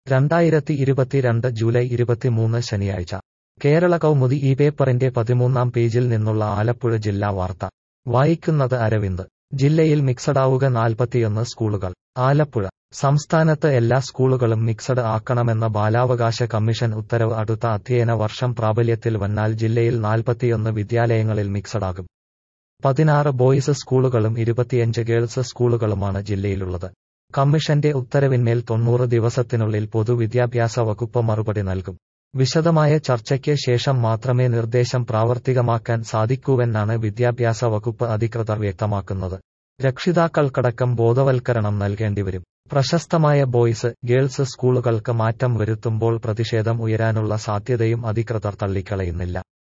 രണ്ടായിരത്തി ഇരുപത്തിരണ്ട് ജൂലൈ ഇരുപത്തിമൂന്ന് ശനിയാഴ്ച കേരള കൗമുദി ഈ പേപ്പറിന്റെ പതിമൂന്നാം പേജിൽ നിന്നുള്ള ആലപ്പുഴ ജില്ലാ വാർത്ത വായിക്കുന്നത് അരവിന്ദ് ജില്ലയിൽ മിക്സഡാവുക നാൽപ്പത്തിയൊന്ന് സ്കൂളുകൾ ആലപ്പുഴ സംസ്ഥാനത്ത് എല്ലാ സ്കൂളുകളും മിക്സഡ് ആക്കണമെന്ന ബാലാവകാശ കമ്മീഷൻ ഉത്തരവ് അടുത്ത അധ്യയന വർഷം പ്രാബല്യത്തിൽ വന്നാൽ ജില്ലയിൽ നാൽപ്പത്തിയൊന്ന് വിദ്യാലയങ്ങളിൽ മിക്സഡാകും പതിനാറ് ബോയ്സ് സ്കൂളുകളും ഇരുപത്തിയഞ്ച് ഗേൾസ് സ്കൂളുകളുമാണ് ജില്ലയിലുള്ളത് കമ്മീഷന്റെ ഉത്തരവിന്മേൽ തൊണ്ണൂറ് ദിവസത്തിനുള്ളിൽ പൊതുവിദ്യാഭ്യാസ വകുപ്പ് മറുപടി നൽകും വിശദമായ ചർച്ചയ്ക്ക് ശേഷം മാത്രമേ നിർദ്ദേശം പ്രാവർത്തികമാക്കാൻ സാധിക്കൂവെന്നാണ് വിദ്യാഭ്യാസ വകുപ്പ് അധികൃതർ വ്യക്തമാക്കുന്നത് രക്ഷിതാക്കൾക്കടക്കം ബോധവൽക്കരണം നൽകേണ്ടിവരും പ്രശസ്തമായ ബോയ്സ് ഗേൾസ് സ്കൂളുകൾക്ക് മാറ്റം വരുത്തുമ്പോൾ പ്രതിഷേധം ഉയരാനുള്ള സാധ്യതയും അധികൃതർ തള്ളിക്കളയുന്നില്ല